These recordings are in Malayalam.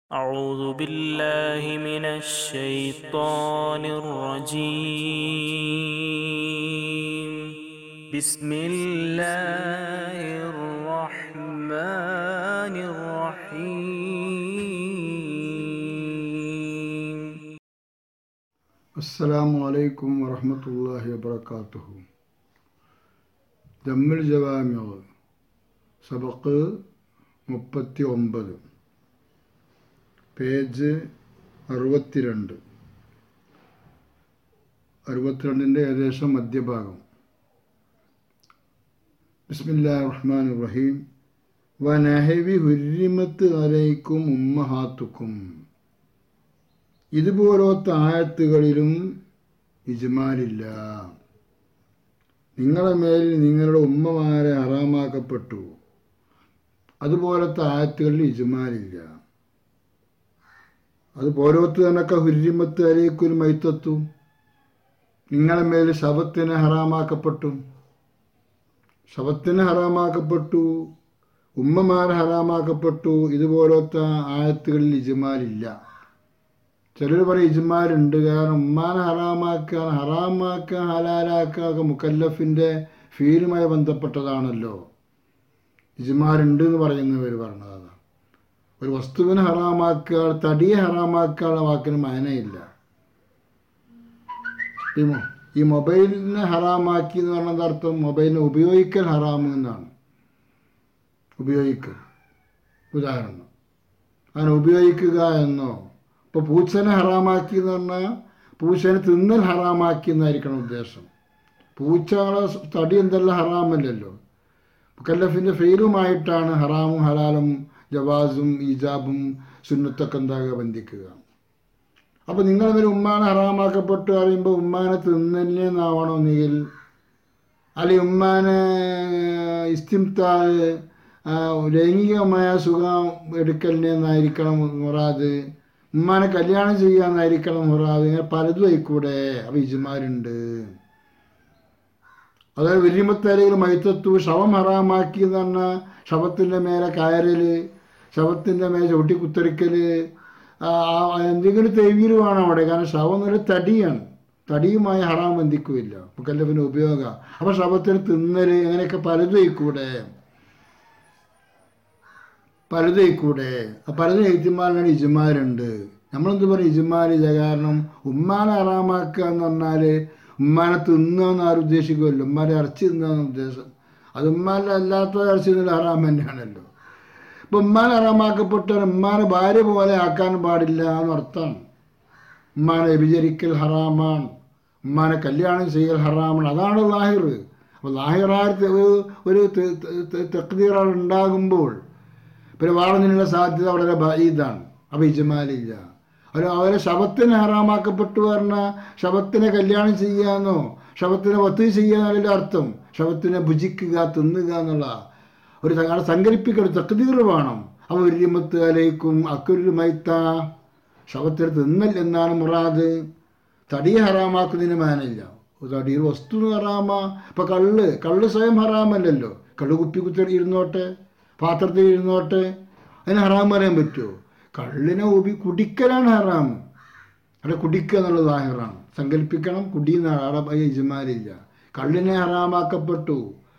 أعوذ بالله من الشيطان الرجيم بسم الله الرحمن الرحيم അസ്സലാമു അലൈക്കും വറഹ്മത്തുള്ളാഹി വബറകാതുഹു ജമ്മിൽ ജവാമിയ സബക്ക് മുപ്പത്തി ഒമ്പത് പേജ് അറുപത്തിരണ്ട് അറുപത്തിരണ്ടിൻ്റെ ഏകദേശം മധ്യഭാഗം ബിസ്മില്ലാ റഹ്മാൻ റഹീം വനഹവി ഹുരിമത്ത് അലൈക്കും ഉമ്മഹാത്തുക്കും ഇതുപോലത്തെ ആയത്തുകളിലും ഇജ്മാലില്ല നിങ്ങളുടെ മേൽ നിങ്ങളുടെ ഉമ്മമാരെ ഹറാമാക്കപ്പെട്ടു അതുപോലത്തെ ആയത്തുകളിൽ ഇജ്മാലില്ല അത് പോലോത്ത് തന്നൊക്കെ ഹുരിമത്ത് അലയിക്കുൽ മൈത്തത്തു നിങ്ങളുടെ മേൽ ശവത്തിന് ഹറാമാക്കപ്പെട്ടു ശവത്തിന് ഹറാമാക്കപ്പെട്ടു ഉമ്മമാരെ ഹറാമാക്കപ്പെട്ടു ഇതുപോലത്തെ ആയത്തുകളിൽ ഇജ്മാലില്ല ചിലർ പറയും ഇജ്മാലുണ്ട് കാരണം ഉമ്മാനെ ഹറാമാക്കാൻ ഹറാമാക്കാൻ ഹലാലാക്കുക ഒക്കെ മുക്കല്ലഫിൻ്റെ ഫീലുമായി ബന്ധപ്പെട്ടതാണല്ലോ ഇജ്മാലുണ്ട് എന്ന് പറയുന്നവർ പറഞ്ഞതാണ് ഒരു വസ്തുവിനെ ഹറാമാക്കുക തടിയെ ഹറാമാക്കാനുള്ള വാക്കിന് മാനയില്ല ഈ മൊ- ഈ മൊബൈലിനെ ഹറാമാക്കി എന്ന് പറഞ്ഞത് അർത്ഥം മൊബൈലിനെ ഉപയോഗിക്കൽ ഹറാം എന്നാണ് ഉപയോഗിക്കൽ ഉദാഹരണം അങ്ങനെ ഉപയോഗിക്കുക എന്നോ ഇപ്പോൾ പൂച്ചനെ ഹറാമാക്കി എന്ന് പറഞ്ഞാൽ പൂച്ചനെ തിന്നൽ ഹറാമാക്കി എന്നായിരിക്കണം ഉദ്ദേശം പൂച്ചകളെ തടി എന്തെല്ലാം ഹറാമല്ലല്ലോ മുക്കല്ലഫിൻ്റെ ഫെയിലുമായിട്ടാണ് ഹറാമും ഹലാലും ജവാസും ഈജാബും സുന്നത്തൊക്കെ എന്താകുക ബന്ധിക്കുക അപ്പോൾ നിങ്ങൾ ഒരു ഉമ്മാനെ ഹറാമാക്കപ്പെട്ടു പറയുമ്പോൾ ഉമ്മാനെ തിന്നലിനെന്നാവണമെന്നെങ്കിൽ അല്ലെങ്കിൽ ഉമ്മാനെ ഇസ്തിംതാൽ ലൈംഗികമായ സുഖം എടുക്കലിനെന്നായിരിക്കണം മുറാദ് ഉമ്മാനെ കല്യാണം ചെയ്യാന്നായിരിക്കണം മുറാദ് ഇങ്ങനെ പലതും ആയിക്കൂടെ അപ്പം ഇജുമാരുണ്ട് അതായത് വലിയമത്തരയിൽ മൈത്തത്തു ശവം ഹറാമാക്കി എന്ന് പറഞ്ഞാൽ ശവത്തിൻ്റെ മേലെ കയറല് ശവത്തിൻ്റെ മേലെ ചവിട്ടി കുത്തരിക്കല് ആ, ആ, എന്തെങ്കിലും തെവീര് വേണം അവിടെ കാരണം ശവം എന്നൊരു തടിയാണ് തടിയുമായി ഹറാം ബന്ധിക്കില്ല മുക്കല്ലഫിന് ഉപയോഗം അപ്പോൾ ശവത്തിന് തിന്നല് അങ്ങനെയൊക്കെ പലതും ആയിക്കൂടെ പലതും കൂടെ ആ പലതും എഴുത്തിമാലിനാണ് ഇജുമാരുണ്ട് നമ്മളെന്ത് പറയും ഇജുമാലില്ല കാരണം ഉമ്മാനെ ഹറാമാക്കുക എന്ന് പറഞ്ഞാൽ ഉമ്മാനെ തിന്നുക എന്ന് ആരും ഉദ്ദേശിക്കുമല്ലോ ഉമ്മാനെ ഇറച്ചി തിന്നുക ഉദ്ദേശം അത് ഉമ്മാനെ അല്ലാത്ത ഇറച്ചി തിന്നൽ ഹറാം തന്നെയാണല്ലോ ഇപ്പം ഉമ്മാനെ ഹറാമാക്കപ്പെട്ടാൽ ഉമ്മാനെ ഭാര്യ പോലെ ആക്കാൻ പാടില്ല എന്നർത്ഥമാണ് ഉമ്മാനെ വ്യഭിചരിക്കൽ ഹറാമാണ് ഉമ്മാനെ കല്യാണം ചെയ്യൽ ഹറാമാണ് അതാണ് ലാഹിർ അപ്പോൾ ലാഹിറായ ഒരു- ഒരു തെക്കുതീറ ഉണ്ടാകുമ്പോൾ പിന്നെ വാളുന്നതിനുള്ള സാധ്യത വളരെ ബഈദാണ് അപ്പോൾ ഇജമാലില്ല അവർ അവരെ ശവത്തിന് ഹറാമാക്കപ്പെട്ടു പറഞ്ഞാൽ ശവത്തിനെ കല്യാണം ചെയ്യാന്നോ ശവത്തിനെ വത്ത് ചെയ്യാന്നല്ല അർത്ഥം ശവത്തിനെ ഭുജിക്കുക തിന്നുക എന്നുള്ള ഒരു സ- അവിടെ സങ്കല്പിക്കുന്ന ഒരു തക്തീർ വേണം അവ ഉരിമത്ത് അലയിക്കും അക്കുരു മൈത്ത ശവത്തിന് തിന്നൽ എന്നാണ് മുറാദ് തടിയെ ഹറാമാക്കുന്നതിന് മാനില്ല തടിയിൽ വസ്തു ഹറാമ ഇപ്പം കള്ള് കള്ള് സ്വയം ഹറാമല്ലല്ലോ കള്ള് കുപ്പി കുത്തി ഇരുന്നോട്ടെ പാത്രത്തിൽ ഇരുന്നോട്ടെ അതിന് ഹറാം പറയാൻ പറ്റുമോ കള്ളിനെ ഉപി കുടിക്കലാണ് ഹറാം അവിടെ കുടിക്കുക എന്നുള്ളത് ആഹിറാണ് സങ്കല്പിക്കണം കുടിയുന്ന അവിടെ ഇജുമാരില്ല കള്ളിനെ ഹറാമാക്കപ്പെട്ടു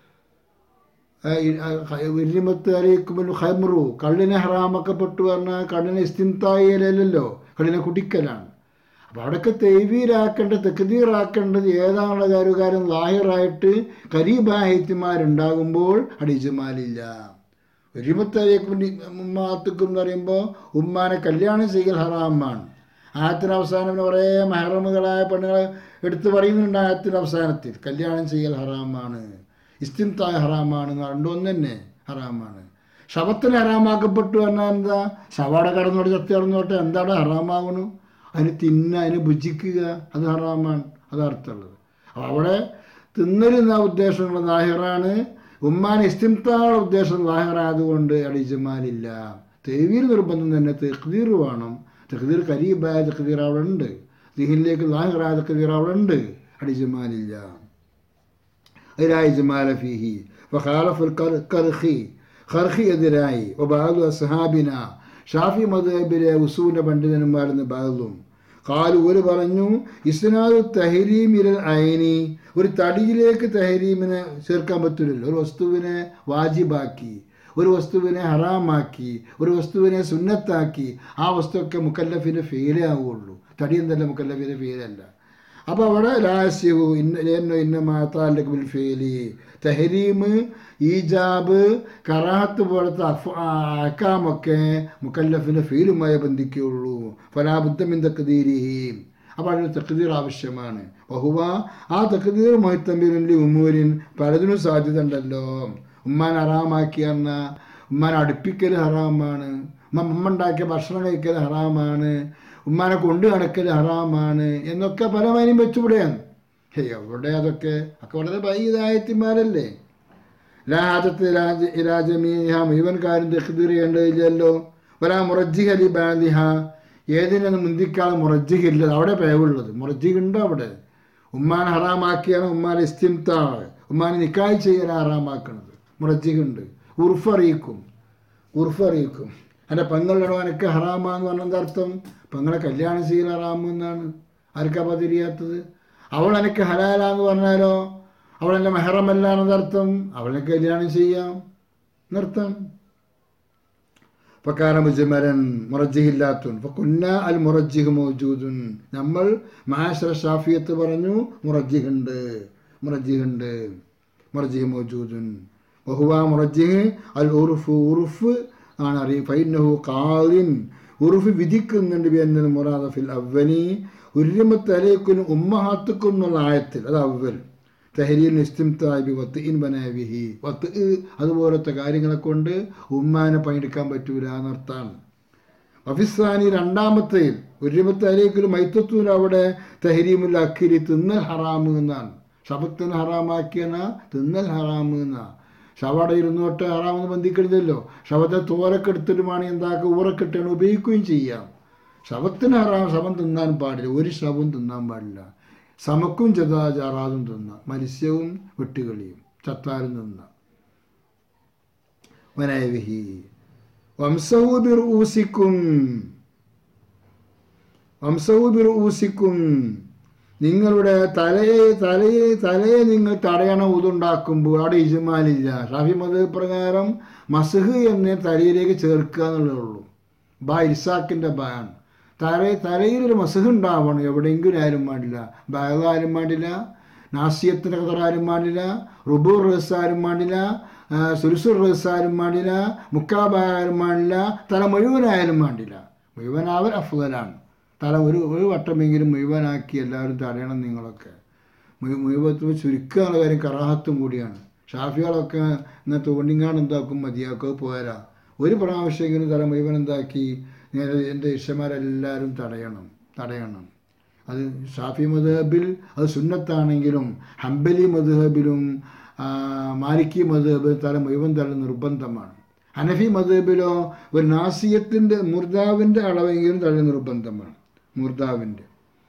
വിരിമത്ത് അറിയിക്കുമ്പോൾ ഹൈമറു കള്ളിനെ ഹറാമാക്കപ്പെട്ടു പറഞ്ഞാൽ കള്ളിനെ ഇസ്തിന്തായിലല്ലോ കള്ളിനെ കുടിക്കലാണ് അപ്പോൾ അവിടെയൊക്കെ തെയ്വീരാക്കേണ്ടത് തെക്കുതീറാക്കേണ്ടത് ഏതാണുള്ള കാര്യകാരം ലാഹിറായിട്ട് കരീബാഹിത്യമാരുണ്ടാകുമ്പോൾ അവിടെ ഇജുമാലില്ല ഒരുമത്തേക്കും ഉമ്മാത്തുക്കും എന്ന് പറയുമ്പോൾ ഉമ്മാനെ കല്യാണം ചെയ്യൽ ഹറാമാണ് ആയത്തിന് അവസാനം പിന്നെ കുറേ മെഹറമുകളായ പെണ്ണുങ്ങളെ എടുത്തു പറയുന്നുണ്ട് ആയത്തിൻ്റെ അവസാനത്തിൽ കല്യാണം ചെയ്യൽ ഹറാമാണ് ഇസ്തിംതായ ഹറാമാണ് രണ്ടൊന്നു തന്നെ ഹറാമാണ് ശവത്തിന് ഹറാമാക്കപ്പെട്ടു പറഞ്ഞാൽ എന്താ ശവടെ കടന്നോട്ട് ചത്തി കടന്നോട്ടെ എന്താണ് ഹറാമാകണു അതിന് തിന്ന അതിന് ഭുജിക്കുക അത് ഹറാമാണ് അത് അർത്ഥമുള്ളത് അപ്പോൾ അവിടെ തിന്നലുന്ന ഉദ്ദേശമുള്ള നാഹിറാണ് ഉമ്മാൻ ഇസ്തിംതാളുടെ ഉദ്ദേശം ലാഹിറായതുകൊണ്ട് അവിടെ ഇജമാലില്ല തെവീർ നിർബന്ധം തന്നെ തെഖ്ദീർ വേണം തെഖ്ദീർ കരീബായ തെഖ്ദീർ അവിടെ ഉണ്ട് ദിഹിലേക്ക് ലാഹിറായ തെഖ്ദീർ അവിടെ ഉണ്ട് അവിടെ ഇജമാലില്ല لا إجمال فيه وخالف الكرخي ഖർഹി എതിരായി وبعض أصحابنا ഷാഫി മദബിലെ ഉസൂന്റെ പണ്ഡിതന്മാരെന്ന് ബാധും കാലു ഒരു പറഞ്ഞു ഇസ്നാദ് തഹരീം ഇരൽ അയനി ഒരു തടിയിലേക്ക് തഹരീമിനെ ചേർക്കാൻ പറ്റില്ലല്ലോ ഒരു വസ്തുവിനെ വാജിബാക്കി ഒരു വസ്തുവിനെ ഹറാമാക്കി ഒരു വസ്തുവിനെ സുന്നത്താക്കി ആ വസ്തുവൊക്കെ മുക്കല്ലഫിൻ്റെ ഫെയിലേ ആവുകയുള്ളൂ തടി എന്തല്ല മുക്കല്ലഫിൻ്റെ ഫെയിലല്ല അപ്പോൾ അവിടെ ലാസ്യവു ഇന്ന ഇന്ന മാത്താലേക്ക് ബിൽ ഫെയിലി തെഹരീം ഈജാബ് കറാത്ത് പോലത്തെ അഫ് അക്കാമൊക്കെ മുക്കല്ലഫിൻ്റെ ഫെയിലുമായി ബന്ധിക്കുകയുള്ളൂ ഫലാബുദ്ധമിൻ തക്കതീരിഹീം അപ്പോൾ അതിന് തക്കതീർ ആവശ്യമാണ് ബഹുവ ആ തക്കതീർ മൊഹത്തമ്മിലിൻ്റെ ഉമ്മൂരിൻ പലതിനും സാധ്യത ഉണ്ടല്ലോ ഉമ്മാൻ ഹറാമാക്കിയെന്ന ഉമ്മാൻ അടുപ്പിക്കൽ ഹറാമാണ് ഉമ്മ ഉമ്മ ഉണ്ടാക്കിയ ഭക്ഷണം കഴിക്കൽ ഹറാമാണ് ഉമ്മാനെ കൊണ്ടു നടക്കൽ ഹറാമാണ് എന്നൊക്കെ പല മാനും വെച്ചുവിടെയാണ് ഹേ എവിടെ അതൊക്കെ ഒക്കെ വളരെ ബൈദായത്തിമാരല്ലേ ലാജത്ത് രാജ രാജമീഹ മുഴുവൻ കാര്യം തെക്കുതീർ ചെയ്യേണ്ടതില്ലല്ലോ ഒരാ മുറജിഹലി ബാലിഹ ഏതിനൊന്നും മുന്തിക്കാതെ മുറജിഹില്ല അവിടെ പേവുള്ളത് മുറജിഹുണ്ടോ അവിടെ ഉമ്മാൻ ഹറാമാക്കിയാണ് ഉമ്മാൻ ഇസ്തിംതാവ് ഉമ്മാൻ നിക്കായ് ചെയ്യൽ ഹറാമാക്കണത് മുറജിഹുണ്ട് ഉർഫ് അറിയിക്കും ഉർഫ് അറിയിക്കും എൻ്റെ പെങ്ങളുടെ എനിക്ക് ഹറാമാന്ന് പറഞ്ഞത് അർത്ഥം പെങ്ങളെ കല്യാണം ചെയ്യൽ ഹറാമ് എന്നാണ് ആർക്കാ തിരിയാത്തത് അവൾ എനിക്ക് ഹലാലാന്ന് പറഞ്ഞാലോ അവൾ എൻ്റെ മെഹറമല്ല എന്നതർത്ഥം അവളെ കല്യാണം ചെയ്യാം എന്നർത്ഥം ഫക്കാന മുജമരൻ മുറജിഹില്ലാത്തുൻ ഫക്കുന്ന അൽ മുറജിഹ് മൗജൂദുൻ നമ്മൾ മാഷറ ഷാഫിയത്ത് പറഞ്ഞു മുറജിഹുണ്ട് മുറജിഹുണ്ട് മുറജിഹ് മൗജൂദുൻ വഹുവ മുറജിഹ് അൽ ഉറുഫ് ഉറുഫ് ആണ് അറിയും ഫൈനഹു കാലിൻ ഉറുഫ് വിധിക്കുന്നുണ്ട് എന്നത് മുറാദ ഫിൽ അവലി ഉരുമത്ത് അലേക്കുലും ഉമ്മഹാത്തുക്കും എന്നുള്ള ആയത്തിൽ അത് അവൽ തെഹരീൽ ഇസ്തിംതാബി വത്ത് ഇൻ ബനാവിഹി വത്ത് അതുപോലത്തെ കാര്യങ്ങളെ കൊണ്ട് ഉമ്മാനെ പണിയെടുക്കാൻ പറ്റൂല എന്നർത്ഥാണ് വഫിസാനി രണ്ടാമത്തെയിൽ ഉരുമത്ത് അലേക്കുലും മൈത്തത്തൂർ അവിടെ തെഹരീമുൽ അഖിരി തിന്നൽ ഹറാമ് എന്നാണ് ശബത്തിന് ഹറാമാക്കിയെന്ന തിന്നൽ ഹറാമ് എന്നാ ശവടെ ഇരുന്നോട്ട് ഹറാമെന്ന് ബന്ധിക്കരുതല്ലോ ശവത്തെ തോരൊക്കെ എടുത്തിട്ടുമാണ് എന്താക്കുക ഊറക്കെട്ടാണ് ഉപയോഗിക്കുകയും ചെയ്യാം ശവത്തിന് ഹറാം ശവം തിന്നാൻ പാടില്ല ഒരു ശവം തിന്നാൻ പാടില്ല സമക്കും ചതാചാറാതും തിന്ന മത്സ്യവും വെട്ടുകളിയും ചത്താരും തിന്ന വനയവിഹി വംസൗബിർ ഊസിക്കും വംസൗബിർ ഊസിക്കും നിങ്ങളുടെ തലയെ തലയെ തലയെ നിങ്ങൾ തടയണ ഊതുണ്ടാക്കുമ്പോൾ അവിടെ ഇജുമാലില്ല ഷാഫി മത പ്രകാരം മസഹ് എന്നെ തലയിലേക്ക് ചേർക്കുക എന്നുള്ളതേ ഉള്ളൂ ബാ ഇസാക്കിൻ്റെ ബാണ് തല തലയിലൊരു മസഹ് ഉണ്ടാവണം എവിടെയെങ്കിലും ആരും പാടില്ല ബാഗ ആരും പാടില്ല നാസിയത്തിൻ്റെ കഥർ ആരും പാടില്ല റുബൂർ റസ് ആരും പാടില്ല സുരുസുർ റസ് ആരും പാടില്ല മുക്കാബായ ആരും പാടില്ല തല മുഴുവനായാലും പാടില്ല മുഴുവനാവൽ അഫ്സലാണ് തല ഒരു ഒരു വട്ടമെങ്കിലും മുഴുവനാക്കി എല്ലാവരും തടയണം നിങ്ങളൊക്കെ മുഴുവത്ത് ചുരുക്കുക എന്നുള്ള കാര്യം കറാഹത്തും കൂടിയാണ് ഷാഫികളൊക്കെ ഇങ്ങനെ തോണ്ടിങ്ങാണ് എന്താക്കും മതിയാക്കുക പോരാ ഒരു പ്രാവശ്യമെങ്കിലും തല മുഴുവൻ എന്താക്കി ഞാൻ എൻ്റെ ഇഷ്ടമാരെല്ലാവരും തടയണം തടയണം അത് ഷാഫി മദഹബിൽ അത് സുന്നത്താണെങ്കിലും ഹംബലി മദഹബിലും മാലിക്കി മദഹബിൽ തല മുഴുവൻ തല നിർബന്ധമാണ് ഹനഫി മദഹബിലോ ഒരു നാസിയത്തിൻ്റെ മുർദാവിൻ്റെ അളവെങ്കിലും തല നിർബന്ധമാണ് മുർദാവിൻ്റെ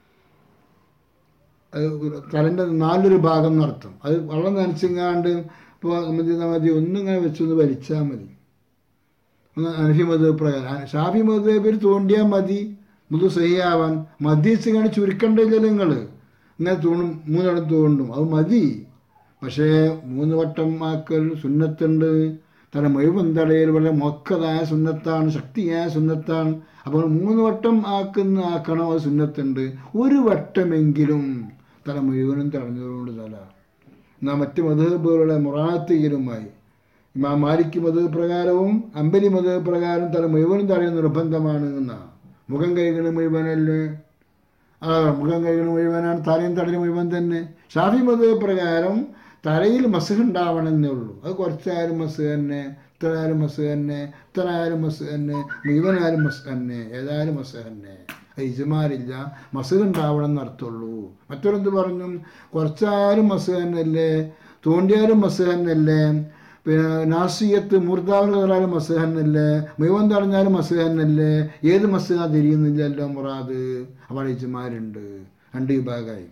അത് തലൻ്റെ നാലൊരു ഭാഗം നടത്തും അത് വെള്ളം നനച്ചിങ്ങാണ്ട് ഇപ്പോൾ മതി മതി ഒന്നിങ്ങനെ വെച്ചൊന്ന് വലിച്ചാൽ മതി ഒന്ന് അനഫി മത പ്രകാരം ഷാഫി മത പേര് തോണ്ടിയാൽ മതി മുതു സഹിയാവാൻ മദ്യസിങ്ങനെ ചുരുക്കണ്ടില്ല നിങ്ങൾ ഇങ്ങനെ തൂണും മൂന്നിടം തോണ്ടും അത് മതി പക്ഷേ മൂന്ന് വട്ടം ആക്കൽ സുന്നത്തുണ്ട് തല മുഴുവൻ തടയൽ വളരെ മൊക്കതായ സുന്നത്താണ് ശക്തിയായ സുന്നത്താണ് അപ്പോൾ മൂന്ന് വട്ടം ആക്കുന്ന ആക്കണം അത് സുന്നത്തുണ്ട് ഒരു വട്ടമെങ്കിലും തല മുഴുവനും തടഞ്ഞതുകൊണ്ട് തല എന്നാൽ മറ്റ് മതബുകളുടെ മുറാത്തികരുമായി ഇമാം മാലിക് മത പ്രകാരവും അമ്പലി മത പ്രകാരം തല മുഴുവനും തടയുന്ന നിർബന്ധമാണ് എന്നാണ് മുഖം കൈകൾ മുഴുവനല്ലേ ആ മുഖം കൈകൾ മുഴുവനാണ് തലയും തടയും മുഴുവൻ തന്നെ ഷാഫി മത പ്രകാരം തലയിൽ മസുഖ് ഉണ്ടാവണമെന്നേ ഉള്ളൂ അത് കുറച്ചായാലും മസ് തന്നെ ഇത്ര ആയാലും മസ് തന്നെ ഇത്ര ആയാലും മസ് തന്നെ മുഴുവനായാലും മസ് തന്നെ ഏതായാലും മസ് തന്നെ അത് ഇജുമാരില്ല മസുഖ് ഉണ്ടാവണം എന്നർത്ഥമുള്ളൂ മറ്റൊരെന്ത് പറഞ്ഞു കുറച്ചായാലും മസ് തന്നെയല്ലേ തോണ്ടിയാലും മസ് തന്നെയല്ലേ പിന്നെ നാസിയത്ത് മൂർദാവലാലും മസ്ഹന്നല്ലേ മുഴുവൻ തടഞ്ഞാലും മസ്ഹന്നല്ലേ ഏത് മസ്ഹ തിരിയുന്നില്ലല്ലോ മുറാദ് അവിടെ ഇജുമാരുണ്ട് രണ്ട് വിഭാഗമായി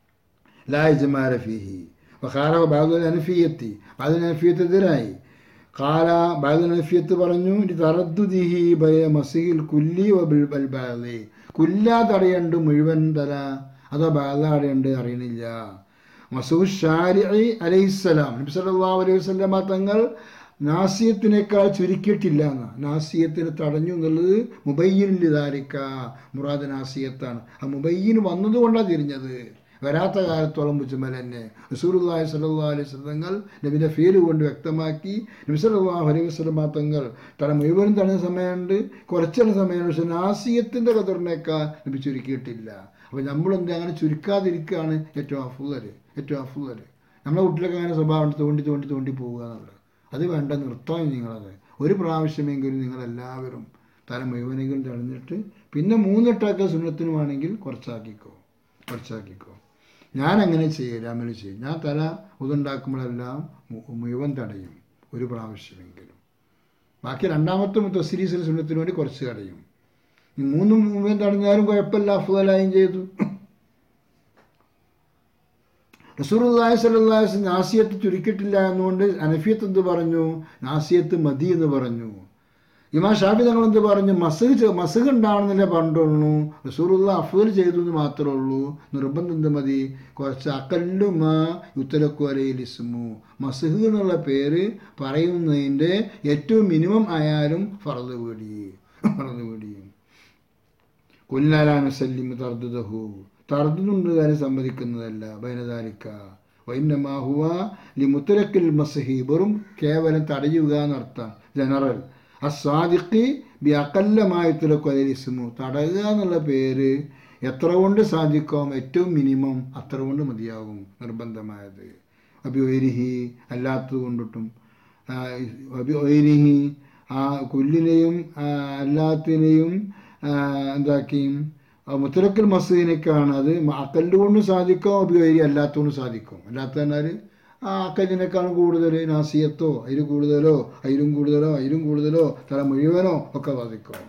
ലാ ഇജുമാര ഫിഹി വഖാറ ബാദുൽ അനഫിയത്തി ബാദുൽ അനഫിയത്ത് എതിരായി കാല ബൈദനഫിയത്ത് പറഞ്ഞു തറദ്ദുദിഹി ബയ മസിഹിൽ കുല്ലി വബിൽ ബൽബാലി കുല്ലാ തടയണ്ട് മുഴുവൻ തല അതോ ബാല തടയണ്ട് അറിയണില്ല മസൂദ് ഷാരി അലൈഹിസ്സലാം നബി സല്ലല്ലാഹു അലൈഹി വസല്ലമ തങ്ങൾ നാസിയത്തിനേക്കാൾ ചുരുക്കിയിട്ടില്ല എന്ന നാസിയത്തിന് തടഞ്ഞു എന്നുള്ളത് മുബയ്യനിൽ ധാരിക്ക മുറാദ് നാസിയത്താണ് ആ മുബയ്യന് വന്നതുകൊണ്ടാണ് തിരിഞ്ഞത് വരാത്ത കാലത്തോളം വെച്ചുമൽ തന്നെ റസൂലുള്ളാഹി സ്വല്ലല്ലാഹു അലൈഹി വസല്ലങ്ങൾ നബിൻ്റെ ഫീല് കൊണ്ട് വ്യക്തമാക്കി നബി സല്ലല്ലാഹു അലൈഹി വസല്ലമ തങ്ങൾ തട മുഴുവനും തടഞ്ഞ സമയമുണ്ട് കുറച്ചുള്ള സമയമുണ്ട് പക്ഷെ നാസിയത്തിൻ്റെ കതറിനേക്കാൾ നബി ചുരുക്കിയിട്ടില്ല അപ്പോൾ നമ്മളെന്ത് അങ്ങനെ ചുരുക്കാതിരിക്കുകയാണ് ഏറ്റവും അഫുദൽ ഏറ്റവും അഫുദൽ നമ്മുടെ കുട്ടികൾക്ക് അങ്ങനെ സ്വഭാവം തോണ്ടി തോണ്ടി തോണ്ടി പോവുക എന്നുള്ളത് അത് വേണ്ട നിർത്താൻ നിങ്ങളത് ഒരു പ്രാവശ്യമെങ്കിലും നിങ്ങളെല്ലാവരും തല മുഴുവനെങ്കിലും തടഞ്ഞിട്ട് പിന്നെ മൂന്നെട്ടാക്ക സുന്നത്തിനുമാണെങ്കിൽ കുറച്ചാക്കിക്കോ കുറച്ചാക്കിക്കോ ഞാൻ അങ്ങനെ ചെയ്യില്ല അമല് ചെയ്യും ഞാൻ തല ഉതുണ്ടാക്കുമ്പോഴെല്ലാം മു- മുഴുവൻ തടയും ഒരു പ്രാവശ്യമെങ്കിലും ബാക്കി രണ്ടാമത്തെ തസ്രീസിൽ സുന്നത്തിന് വേണ്ടി കുറച്ച് തടയും ഈ മൂന്നും മുഴുവൻ തടഞ്ഞാലും കുഴപ്പമില്ല അഫുദലായും ചെയ്തു റസൂറുല്ലാഹി സ്വല്ലല്ലാഹി വസല്ലം നാസിയത്ത് ചുരുക്കിയിട്ടില്ല എന്നുകൊണ്ട് അനഫിയത്ത് എന്ത് പറഞ്ഞു നാസിയത്ത് മതി എന്ന് പറഞ്ഞു ഇമാം ഷാഫി തങ്ങൾ എന്ത് പറഞ്ഞു മസഹ് ചെ- മസഹ് ഉണ്ടാവണമെന്നല്ലേ പറഞ്ഞിട്ടുള്ളൂ റസൂറുള്ള അഫ്വൽ ചെയ്തു എന്ന് മാത്രമേ ഉള്ളൂ നിർബന്ധം എന്ത് മതി കുറച്ച് അക്കല്ലുമ യുത്തലക്കുവലയിലിസ്മു മസഹ് എന്നുള്ള പേര് പറയുന്നതിൻ്റെ ഏറ്റവും മിനിമം ആയാലും ഫറദ് വീടി ഫറദ് വീടിയും കൊല്ലാലാനുസല്ലിം തർദുദഹു തർദുണ്ട് കാര്യം സമ്മതിക്കുന്നതല്ല ബൈനദാലിക്ക വൈന്നമാഹുവ ലി മുത്തലക്കിൽ മസഹി വെറും കേവലം തടയുക എന്നർത്ഥം ജനറൽ അസാദിഖി ബി അക്കല്ലമായ തുലക്കൊലിസ്മു തടയുക എന്നുള്ള പേര് എത്ര കൊണ്ട് സാധിക്കാം ഏറ്റവും മിനിമം അത്ര കൊണ്ട് മതിയാകും നിർബന്ധമായത് അബി ഒരിഹി അല്ലാത്തത് കൊണ്ടിട്ടും ആ, അബി ഒരിഹി ആ കുല്ലിനെയും ആ, അല്ലാത്തിനെയും ആ, എന്താക്കി ആ, മുത്തലക്കൽ മസീദിനേക്കാണ് അത് അക്കല്ല് കൊണ്ടും സാധിക്കും ഉപയോഗി അല്ലാത്തതുകൊണ്ടും സാധിക്കും അല്ലാത്ത എന്നാൽ ആ അക്കല്ലിനേക്കാളും കൂടുതൽ നാസിയത്തോ അതിൽ കൂടുതലോ അതിലും കൂടുതലോ അതിലും കൂടുതലോ തല മുഴുവനോ ഒക്കെ സാധിക്കും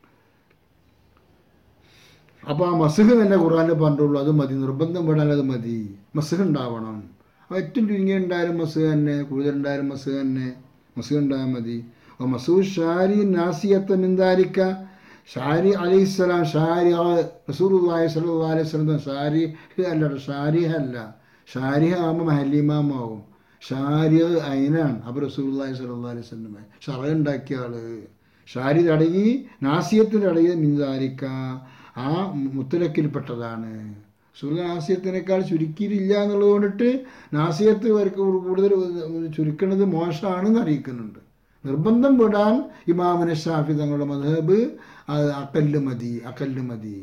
അപ്പോൾ ആ മസുഖ് തന്നെ ഖുറാനിൽ പറഞ്ഞിട്ടുള്ളൂ അത് മതി നിർബന്ധം പെടാൻ അത് മതി മസുഖ് ഉണ്ടാവണം അപ്പോൾ ഏറ്റവും ചുരുങ്ങി ഉണ്ടായാലും മസുഖ് തന്നെ കൂടുതൽ ഉണ്ടായാലും മസുഖ് തന്നെ മസുഖ് ഉണ്ടായാൽ മതി അപ്പോൾ മസൂദ് ഷാരി നാസിയത്ത് മിന്താരിക്ക ഷാരി അലൈഹിസ്സലാം ഷാരി റസൂലുള്ളാഹി സ്വല്ലല്ലാഹു അലൈഹി വസല്ലം ഷാരി അല്ല ഷാരിഹ അല്ല ഷാരിഹ ആകുമ്പോൾ മഹല്ലിമാമാവും ഷാരി അയിനാണ് അപ്പോൾ റസൂലുള്ളാഹി സ്വല്ലല്ലാഹു അലൈഹി വസല്ലം ഷറ ഉണ്ടാക്കിയ ആള് ഷാരി തടകി നാസിയത്ത് തടകി മിന്താരിക്ക ആ മുത്തലക്കിൽപ്പെട്ടതാണ് സുഹൃത്ത് നാസിയത്തിനേക്കാൾ ചുരുക്കിയിട്ടില്ല എന്നുള്ളത് കൊണ്ടിട്ട് നാസിയത്ത് വർക്ക് കൂടുതൽ ചുരുക്കുന്നത് മോശമാണെന്ന് അറിയിക്കുന്നുണ്ട് നിർബന്ധം വിടാൻ ഇമാമിന് ഷാഫി തങ്ങളുടെ മധബ് അത് അക്കല്ല് മതി അക്കല്ല് മതി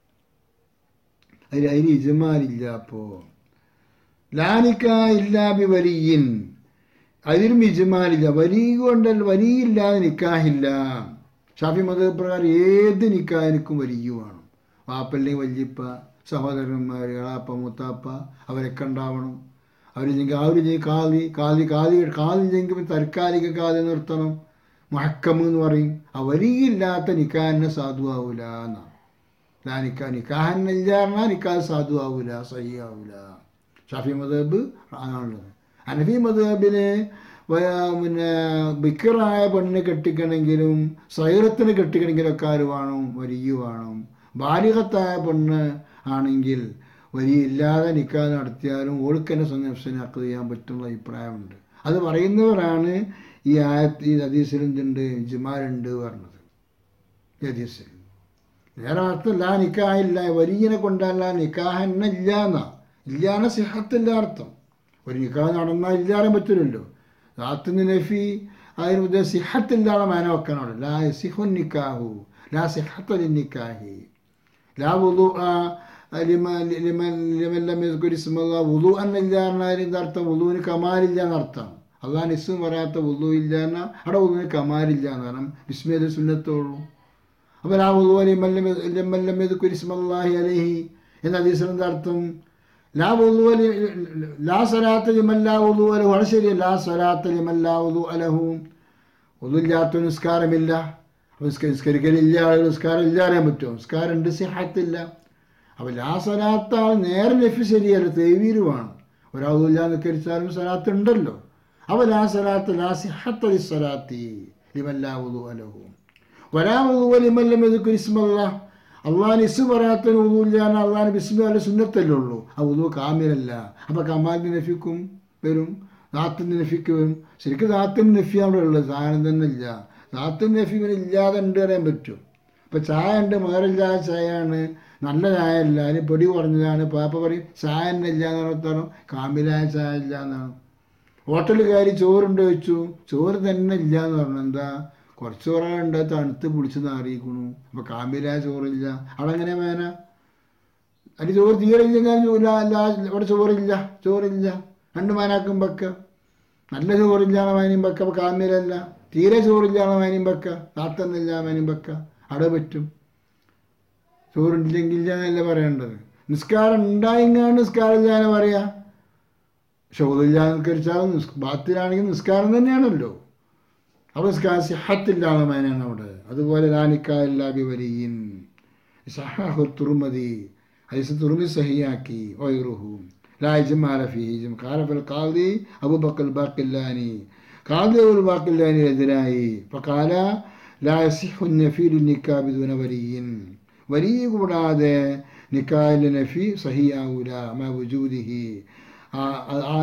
അതിൽ അതിന് ഇജമാലില്ല അപ്പോൾ ലാനിക്ക ഇല്ലാബി വലിയൻ അതിലും ഇജമാലില്ല വലിയ കൊണ്ടല്ല വലിയില്ലാതെ നിക്കാഹില്ല ഷാഫി മത പ്രകാരം ഏത് നിക്കാഹിനും വലിയ വേണം വാപ്പല്ലെങ്കിൽ വല്യപ്പ സഹോദരന്മാർ എളാപ്പ മുത്താപ്പ അവരൊക്കെ ഉണ്ടാവണം അവരില്ലെങ്കിൽ അവർ കാതി കാതി കാതി കാതില്ലെങ്കിൽ താൽക്കാലിക കാതി നിർത്തണം മഹക്കം എന്ന് പറയും ആ വലിയില്ലാത്ത നിക്കാഹിനെ സാധുവാവൂല എന്നാണ് ലാ നിക്കാ നിക്കാഹിനില്ല പറഞ്ഞാൽ നിക്കാഹ് സാധുവാവൂല സഹി ആവൂല ഷാഫി മദബ് ആണുള്ളത് അനഫി മദബിന് പിന്നെ ബിക്കറായ പെണ്ണിനെ കെട്ടിക്കണമെങ്കിലും സൈറത്തിന് കെട്ടിക്കണമെങ്കിലും ഒക്കെ ആര് വേണം വലിയ വേണം ബാലികത്തായ പെണ്ണ് ആണെങ്കിൽ വലിയ ഇല്ലാതെ നിക്കാതെ നടത്തിയാലും ഓൾക്കെന്നെ നഫ്സിനാക്ക് ചെയ്യാൻ പറ്റുന്ന അഭിപ്രായമുണ്ട് അത് പറയുന്നവരാണ് ഈ ആയത്ത് ഈ ഹദീസിൽ എന്തുണ്ട് ജിമാലുണ്ട് പറഞ്ഞത് ഈ ഹദീസിൽ വേറെ അർത്ഥം ലാ നിക്കാഹില്ല വലിയനെ കൊണ്ടല്ല നിക്കാഹന്ന ഇല്ല എന്നാ ഇല്ലാന്ന സിഹത്തില്ല അർത്ഥം ഒരു നിക്കാഹ് നടന്നാൽ ഇല്ലാതെ പറ്റില്ലല്ലോ റാത്തിന് നഫി അതിന് ഉദ്ദേശം സിഹത്തില്ലാതെ മാന വെക്കാനാണ് ലാ സിഹുൻ നിക്കാഹു ലാ സിഹത്തലി നിക്കാഹി ലാ വുളു വുളു എന്നില്ല എന്നാൽ അർത്ഥം വുളുവിന് കമാലില്ല എന്നർത്ഥം അള്ളാഹ് നിസ്സും പറയാത്ത വുളു ഇല്ല എന്നാൽ അവിടെ വുളുവിന് കമാലില്ല എന്ന് കാരണം ബിസ്മേല് സുന്നത്തുള്ളൂ അപ്പോൾ ലാ വുളു അലി മല്ലം കുരിസ്മല്ലാഹി അലഹി എന്ന ഹദീസിന്റെ അർത്ഥം ലാ വുളു അലി ലാ സലാത്ത ലിമല്ലാ വുളു അലഹു അത് ശരി ലാ സലാത്ത ലിമല്ലാ വുളു അലഹു ഒന്നുമില്ലാത്ത നിസ്കാരമില്ല അപ്പോൾ നിസ്കരിക്കലില്ല ആളുകൾ നിസ്കാരം ഇല്ല അറിയാൻ പറ്റുമോ നിസ്കാരം ഉണ്ട് സിഹാത്തില്ല അപ്പോൾ ലാ സലാത്ത ആൾ നേരെ നഫി ശരിയല്ല തേവീര് വേണം ഒരാളില്ല നിസ്കരിച്ചാലും സലാത്ത് ഉണ്ടല്ലോ അവ ലാ സലാത്ത് ലാ സിഹത്ത ലിസ്സലാത്തി ലിമൻ ലാ വുദുഅ ലഹു വലാ വുദുഅ ലിമൻ ലം യദ്കുർ ഇസ്മല്ലാഹ് അള്ളാഹിന് ഇസ് പറയാത്തതിന് ഉദൂല്ലാന്ന് അള്ളാഹിന് ബിസ്മി അല്ല സുന്നത്തല്ലേ ഉള്ളൂ ആ ഉദു കാമിലല്ല അപ്പോൾ കമാലിന് നഫിക്കും വരും ദാത്തിന് നഫിക്ക് വരും ശരിക്കും ദാത്തിന് നഫി അവിടെ ഉള്ളത് സാധനം തന്നെ ഇല്ല ദാത്തിന് നഫി ഇവന് ഇല്ലാതെ ഉണ്ട് പറയാൻ പറ്റും ഇപ്പം ചായ ഉണ്ട് മകറില്ലാതെ ചായയാണ് നല്ല ചായ അല്ല അതിന് പൊടി കുറഞ്ഞതാണ് പാപ്പ പറയും ചായ തന്നെ ഇല്ല എന്ന് പറഞ്ഞാൽ കാമിലായ ചായ ഇല്ല എന്നാണ് ഹോട്ടലിൽ കയറി ചോറുണ്ട് വെച്ചു ചോറ് തന്നെ ഇല്ല എന്ന് പറഞ്ഞു എന്താ കുറച്ച് ചോറുണ്ട് തണുത്ത് പിടിച്ച് നാറിയിക്കണു അപ്പോൾ കാമ്പിലായ ചോറില്ല അവിടെ എങ്ങനെ മേന അതിന് ചോറ് തീരെ ഇല്ലെങ്കിൽ ഇവിടെ ചോറില്ല ചോറില്ല രണ്ട് മാനാക്കും വെക്ക നല്ല ചോറില്ലാതെ മാനിയും വെക്ക അപ്പോൾ കാമ്പിലല്ല തീരെ ചോറില്ലാതെ മാനിയും വെക്ക താത്തന്നില്ല മാനിയും വെക്ക അവിടെ പറ്റും ചോറുണ്ടില്ലെങ്കിൽ ഇല്ല എന്നല്ല പറയേണ്ടത് നിസ്കാരം ഉണ്ടായിങ്ങാണ്ട് നിസ്കാരം ഇല്ലാന്ന് പറയാ ഷോദില്ലാതെ നിസ്കരിച്ചാലും നിസ് ബാത്തിലാണെങ്കിൽ നിസ്കാരം തന്നെയാണല്ലോ അപ്പോൾ നിസ്കാരം സിഹത്തില്ലാതെ മേനാണ് അവിടെ അതുപോലെ ലാനിക്കാല്ലാബി വലിയൻ സഹാഹു തുറുമതി ഹൈസ് തുറുമി സഹിയാക്കി വൈറുഹു ലായിജമാല ഫീജും കാലഫൽ കാദി അബുബക്കൽ ബാക്കില്ലാനി കാദി അബുൽ ബാക്കില്ലാനിനെതിരായി ഫക്കാല ലാ യസിഹു നഫീലു നിക്കാബി ദുന വലിയൻ വലിയ കൂടാതെ നിക്കായിലെ നഫി സഹിയാവൂല മ വുജൂദിഹി ആ ആ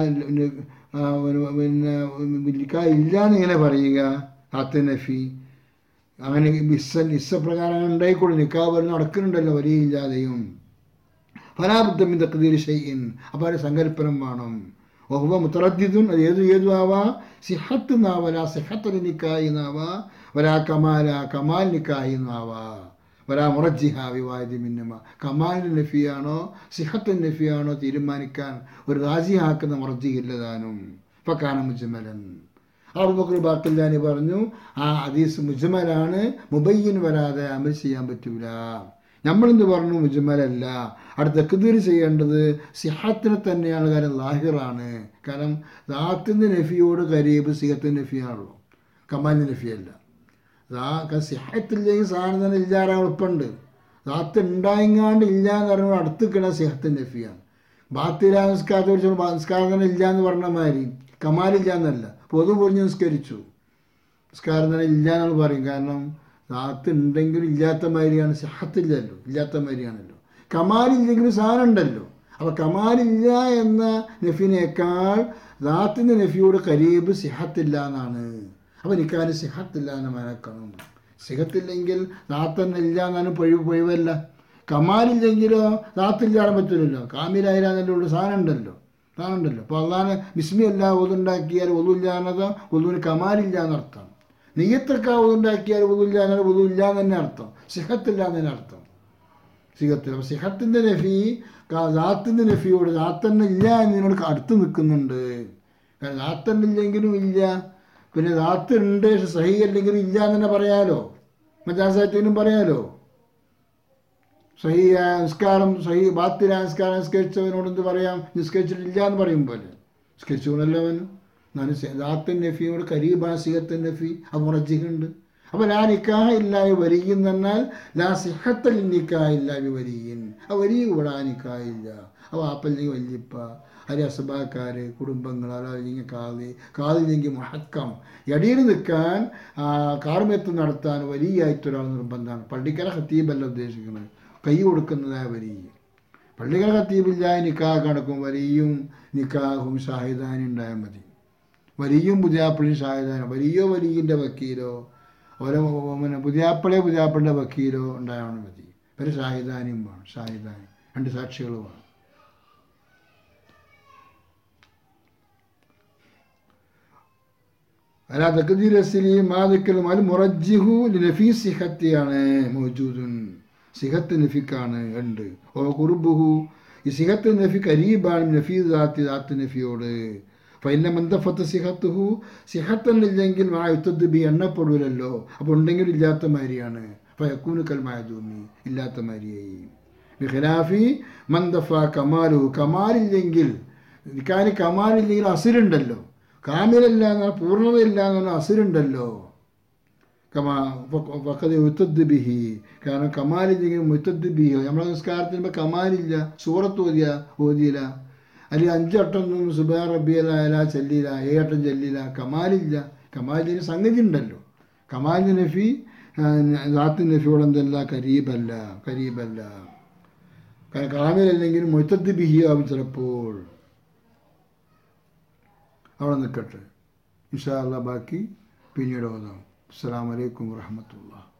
പിന്നെ നിക്കാഹ് ഇല്ല എന്നിങ്ങനെ പറയുക ആത്ത നഫി അങ്ങനെ ഇസ്സ ഇസ്സപ്രകാരം ഉണ്ടായിക്കോളും നിക്കാഹ് വരുന്ന നടക്കുന്നുണ്ടല്ലോ വലിയ ഇല്ലാതെയും ഫലാബുദ്ധം തക്കതീർ ഷെയ്യിൻ അപ്പോൾ ഒരു സങ്കല്പനം വേണം ഒഹുവ മുത്തറദ്ദിദുൻ അത് ഏതു ഏതു ആവാ സിഹത്ത് നാവല സിഹത്ത് നിക്കായി നാവാ വരാ കമാല കമാൽ നിക്കായി നാവാ വരാ മുറജിഹ വിവാദി മിന്നമ കമാലിന് നഫിയാണോ സിഹത്ത് നഫിയാണോ തീരുമാനിക്കാൻ ഒരു റാജിഹാക്കുന്ന മുറജിഹില്ലതാനും ഫക്കാന മുജ്മലൻ അബുബക്കർ ബാക്കില്ലാനി പറഞ്ഞു ആ ഹദീസ് മുജ്മലാണ് മുബയ്യൻ വരാതെ അമൽ ചെയ്യാൻ പറ്റൂല നമ്മളെന്ത് പറഞ്ഞു മുജ്മലല്ല അടുത്ത തെക്കുതീർ ചെയ്യേണ്ടത് സിഹത്തിനെ തന്നെയാണ് കാരണം ലാഹിറാണ് കാരണം ദാത്തിൻ്റെ നഫിയോട് കരീബ് സിഹത്തിൻ്റെ നഫിയാണല്ലോ കമാലിൻ്റെ നഫിയല്ല സിഹത്തില്ലെങ്കിൽ സാധനം തന്നെ ഇല്ലാതെ എളുപ്പമുണ്ട് ദാത്ത് ഉണ്ടായിങ്ങാണ്ട് ഇല്ല എന്ന് പറയുമ്പോൾ അടുത്ത് കിട സിഹത്തിൻ്റെ നഫിയാണ് ബാത്തില നിസ്കാരത്തെ കുറിച്ച് നിസ്കാരം തന്നെ ഇല്ല എന്ന് പറഞ്ഞ മാതിരി കമാലില്ല എന്നല്ല പൊതു പൊറിഞ്ഞ് നിസ്കരിച്ചു നിസ്കാരം തന്നെ ഇല്ല എന്നാണ് പറയും കാരണം ദാത്ത് ഉണ്ടെങ്കിലും ഇല്ലാത്ത മാതിരിയാണ് സിഹത്തില്ലല്ലോ ഇല്ലാത്ത മാതിരിയാണല്ലോ കമാലില്ലെങ്കിലും സാധനം ഉണ്ടല്ലോ അപ്പോൾ കമാലില്ല എന്ന നഫിനേക്കാൾ ദാത്തിൻ്റെ നഫിയോട് കരീബ് സിഹത്തില്ല എന്നാണ് അപ്പോൾ നിക്കാന് സിഹത്തില്ല എന്ന് മനക്കണം സിഹത്തില്ലെങ്കിൽ ദാത്തന്നെ ഇല്ല എന്നാണ് പൊഴിവ് പൊഴിവല്ല കമാലില്ലെങ്കിലോ ദാത്തില്ലാതെ പറ്റില്ലല്ലോ കാമിലായാലും ഉള്ള സാധനം ഉണ്ടല്ലോ സാധനം ഉണ്ടല്ലോ അപ്പോൾ അള്ളാന് ബിസ്മി അല്ല ഒതുണ്ടാക്കിയാൽ ഒതുമില്ല എന്നത് ഒതുവിന് കമാലില്ല എന്നർത്ഥം നെയ്യത്തൊക്കെ ഒതുണ്ടാക്കിയാൽ ഒതുമില്ല എന്നാൽ ഒതുമില്ല എന്ന് തന്നെ അർത്ഥം സിഹത്തില്ല എന്ന് തന്നെ അർത്ഥം സിഹത്തിൽ അപ്പോൾ സിഹത്തിൻ്റെ നഫി ദാത്തിൻ്റെ നഫിയോട് ദാത്തന്നെ ഇല്ല എന്നതിനോട് അടുത്ത് നിൽക്കുന്നുണ്ട് കാരണം ദാത്തന്നില്ലെങ്കിലും ഇല്ല പിന്നെ ദാത്ത് ഉണ്ട് സഹി അല്ലെങ്കിലും ഇല്ല എന്ന് തന്നെ പറയാലോ മജാസാറ്റിനും പറയാലോ സഹി നിസ്കാരം സഹി ബാത്തില നിസ്കാരം നിസ്കരിച്ചവനോട് എന്ത് പറയാം നിസ്കരിച്ചിട്ടില്ല എന്ന് പറയും പോലെ നിസ്കരിച്ചുകൊണ്ടല്ലോ അവന് എന്നാലും ദാത്തിൻ നഫിയോട് കരീബാ സിഹത്തിൻ നഫി അത് മുറജിക്കുണ്ട് അപ്പോൾ ലാ നിക്കാഹ ഇല്ലായി വരികയും എന്നാൽ ലാ സിഹത്തൽ നിക്കാഹ ഇല്ലായി വരികയും ആ വരിക ഇവിടെ ആ നിക്കാഹില്ല ആ വാപ്പല്ലെങ്കിൽ വല്യപ്പ അരി അസബാക്കാർ കുടുംബങ്ങൾ അല്ലെങ്കിൽ കാതി കാതില്ലെങ്കിൽ മഹക്കം ഇടയിൽ നിൽക്കാൻ കാർമെത്ത് നടത്താൻ വലിയായിട്ടൊരാൾ നിർബന്ധമാണ് പള്ളിക്കര ഹത്തീബല്ല ഉദ്ദേശിക്കുന്നത് കൈ കൊടുക്കുന്നതായ വരി പള്ളിക്കര ഹത്തീബില്ലായ നിക്കാഹ് കണക്കും വരിയും നിക്കാഹും ഷാഹിദാനും ഉണ്ടായാൽ മതി വലിയും പുതിയാപ്പിളിയും ഷാഹിദാനും വലിയോ വലിയൻ്റെ വക്കീലോ ഓരോ പിന്നെ പുതിയാപ്പിളെ പുതിയാപ്പിളിൻ്റെ വക്കീലോ ഉണ്ടായാൽ മതി പിന്നെ ഷാഹിദാനും വേണം ഷാഹിദാനും രണ്ട് സാക്ഷികൾ വേണം അല്ല തക്ദീർ അസിലി മാതിക്കലും അൽ മുറജിഹു നഫീ സിഹത്തിയാണ് മൗജൂദുൻ സിഹത്ത് നഫിക്കാണ് ഉണ്ട് ഓ കുറുബുഹു ഈ സിഹത്ത് നഫി കരീബാണ് നഫീ ദാത്തി ദാത്ത് നഫിയോട് ഫൈന മന്ദഫത്ത് സിഹത്തുഹു സിഹത്തന്നില്ലെങ്കിൽ ആ യുദ്ധത്ത് ബി എണ്ണപ്പെടൂലല്ലോ അപ്പോൾ ഉണ്ടെങ്കിലും ഇല്ലാത്ത മാതിരിയാണ് ഫയക്കൂന് കൽമായതൂമി ഇല്ലാത്ത മാതിരിയായി ഖിലാഫി മന്ദഫ കമാലു കമാലില്ലെങ്കിൽ നിക്കാന് കമാലില്ലെങ്കിൽ അസുരുണ്ടല്ലോ കാമിലല്ല എന്നാൽ പൂർണ്ണതയില്ല എന്നാൽ അസുരുണ്ടല്ലോ കമാ പക്കത് മുത്തദ് ബിഹി കാരണം കമാലില്ലെങ്കിൽ മുത്തദ് ബിഹി നമ്മളെ നിസ്കാരത്തിന് കമാലില്ല സൂറത്ത് ഓതിയ ഓതിയില്ല അല്ലെങ്കിൽ അഞ്ചട്ടം സുബാ റബിയലായാല ചെല്ലില്ല ഏഴട്ടം ചെല്ലില്ല കമാലില്ല കമാലിന് സംഗതി ഉണ്ടല്ലോ കമാലിന് നഫി ദാത്ത് നഫിയോട് എന്തല്ല കരീബല്ല കരീബല്ല കാരണം കാമിലല്ലെങ്കിൽ മൊത്തത്ത് ബിഹിയാവും ചിലപ്പോൾ അവിടെ നിൽക്കട്ടെ ഇൻഷാ അല്ലാ ബാക്കി പിന്നീട് ഓതാം അസ്സാം വലൈക്കും വാഹമത്തുള്ള